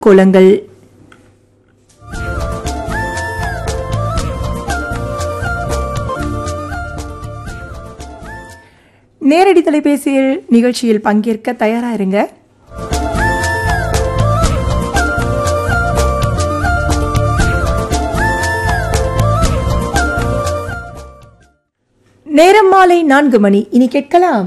கோலங்கள் நேரடி தொலைபேசியில் நிகழ்ச்சியில் பங்கேற்க தயாரா இருங்க நேரம் மாலை நான்கு மணி இனி கேட்கலாம்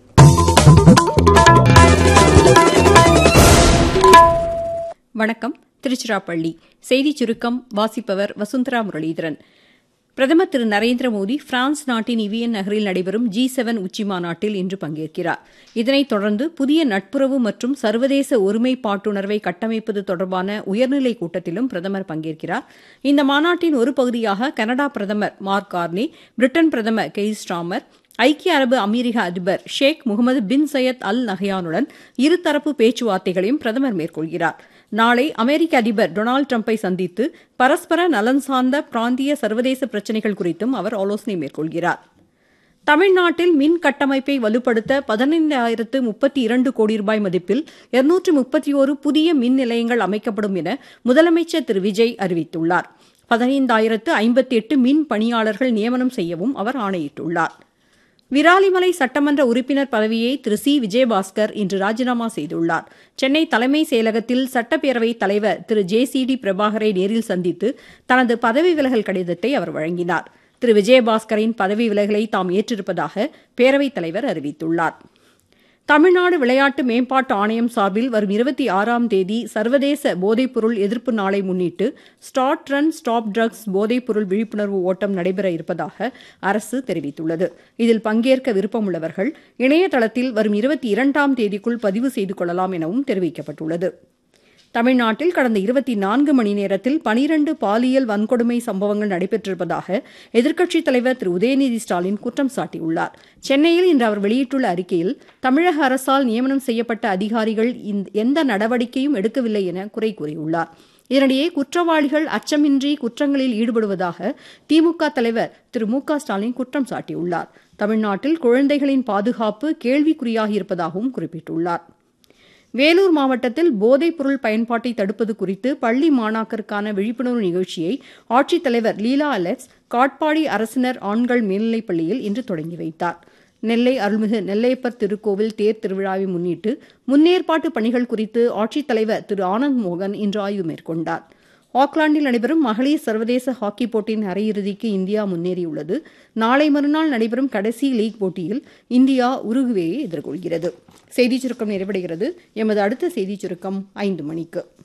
வணக்கம் திருச்சிராப்பள்ளி செய்திச் சுருக்கம் வாசிப்பவர் வசுந்தரா முரளிதரன் பிரதமர் திரு நரேந்திர மோடி பிரான்ஸ் நாட்டின் இவியன் நகரில் நடைபெறும் ஜி செவன் உச்சி மாநாட்டில் இன்று பங்கேற்கிறார் இதனைத் தொடர்ந்து புதிய நட்புறவு மற்றும் சர்வதேச ஒருமைப்பாட்டுணர்வை கட்டமைப்பது தொடர்பான உயர்நிலைக் கூட்டத்திலும் பிரதமர் பங்கேற்கிறார் இந்த மாநாட்டின் ஒரு பகுதியாக கனடா பிரதமர் மார்க் கார்னி பிரிட்டன் பிரதமர் கெய் ஸ்டாமர் ஐக்கிய அரபு அமீரக அதிபர் ஷேக் முகமது பின் சையத் அல் நஹ்யானுடன் இருதரப்பு பேச்சுவார்த்தைகளையும் பிரதமர் மேற்கொள்கிறார் நாளை அமெரிக்க அதிபர் டொனால்டு டிரம்பை சந்தித்து பரஸ்பர நலன் சார்ந்த பிராந்திய சர்வதேச பிரச்சினைகள் குறித்தும் அவர் ஆலோசனை மேற்கொள்கிறார் தமிழ்நாட்டில் மின் கட்டமைப்பை வலுப்படுத்த பதினைந்தாயிரத்து முப்பத்தி இரண்டு கோடி ரூபாய் மதிப்பில் இருநூற்று முப்பத்தி ஒரு புதிய மின் நிலையங்கள் அமைக்கப்படும் என முதலமைச்சர் திரு விஜய் அறிவித்துள்ளார் பதினைந்தாயிரத்து ஐம்பத்தி எட்டு மின் பணியாளர்கள் நியமனம் செய்யவும் அவர் ஆணையிட்டுள்ளார் விராலிமலை சட்டமன்ற உறுப்பினர் பதவியை திரு சி விஜயபாஸ்கர் இன்று ராஜினாமா செய்துள்ளார் சென்னை தலைமை செயலகத்தில் சட்டப்பேரவைத் தலைவர் திரு ஜே சி டி பிரபாகரை நேரில் சந்தித்து தனது பதவி விலகல் கடிதத்தை அவர் வழங்கினார் திரு விஜயபாஸ்கரின் பதவி விலகலை தாம் ஏற்றிருப்பதாக பேரவைத் தலைவர் அறிவித்துள்ளார் தமிழ்நாடு விளையாட்டு மேம்பாட்டு ஆணையம் சார்பில் வரும் இருபத்தி ஆறாம் தேதி சர்வதேச போதைப்பொருள் எதிர்ப்பு நாளை முன்னிட்டு ஸ்டார்ட் ரன் ஸ்டாப் ட்ரக்ஸ் போதைப்பொருள் விழிப்புணர்வு ஓட்டம் நடைபெற இருப்பதாக அரசு தெரிவித்துள்ளது இதில் பங்கேற்க விருப்பமுள்ளவர்கள் இணையதளத்தில் வரும் இருபத்தி இரண்டாம் தேதிக்குள் பதிவு செய்து கொள்ளலாம் எனவும் தெரிவிக்கப்பட்டுள்ளது தமிழ்நாட்டில் கடந்த இருபத்தி நான்கு மணி நேரத்தில் பனிரண்டு பாலியல் வன்கொடுமை சம்பவங்கள் நடைபெற்றிருப்பதாக எதிர்க்கட்சித் தலைவர் திரு உதயநிதி ஸ்டாலின் குற்றம் சாட்டியுள்ளார் சென்னையில் இன்று அவர் வெளியிட்டுள்ள அறிக்கையில் தமிழக அரசால் நியமனம் செய்யப்பட்ட அதிகாரிகள் எந்த நடவடிக்கையும் எடுக்கவில்லை என குறை கூறியுள்ளார் இதனிடையே குற்றவாளிகள் அச்சமின்றி குற்றங்களில் ஈடுபடுவதாக திமுக தலைவர் திரு மு க ஸ்டாலின் குற்றம் சாட்டியுள்ளார் தமிழ்நாட்டில் குழந்தைகளின் பாதுகாப்பு கேள்விக்குறியாகியிருப்பதாகவும் குறிப்பிட்டுள்ளார் வேலூர் மாவட்டத்தில் போதைப்பொருள் பயன்பாட்டை தடுப்பது குறித்து பள்ளி மாணாக்கருக்கான விழிப்புணர்வு நிகழ்ச்சியை ஆட்சித்தலைவர் லீலா அலெக்ஸ் காட்பாடி அரசினர் ஆண்கள் மேல்நிலைப் பள்ளியில் இன்று தொடங்கி வைத்தார் நெல்லை அருள்மிகு நெல்லையப்பர் திருக்கோவில் தேர் திருவிழாவை முன்னிட்டு முன்னேற்பாட்டு பணிகள் குறித்து ஆட்சித்தலைவர் திரு ஆனந்த் மோகன் இன்று ஆய்வு மேற்கொண்டார் ஆக்லாந்தில் நடைபெறும் மகளிர் சர்வதேச ஹாக்கி போட்டியின் அரையிறுதிக்கு இந்தியா முன்னேறியுள்ளது நாளை மறுநாள் நடைபெறும் கடைசி லீக் போட்டியில் இந்தியா உருகுவேயை எதிர்கொள்கிறது செய்திச் சுருக்கம் நிறைவடைகிறது எமது அடுத்த செய்திச் சுருக்கம் ஐந்து மணிக்கு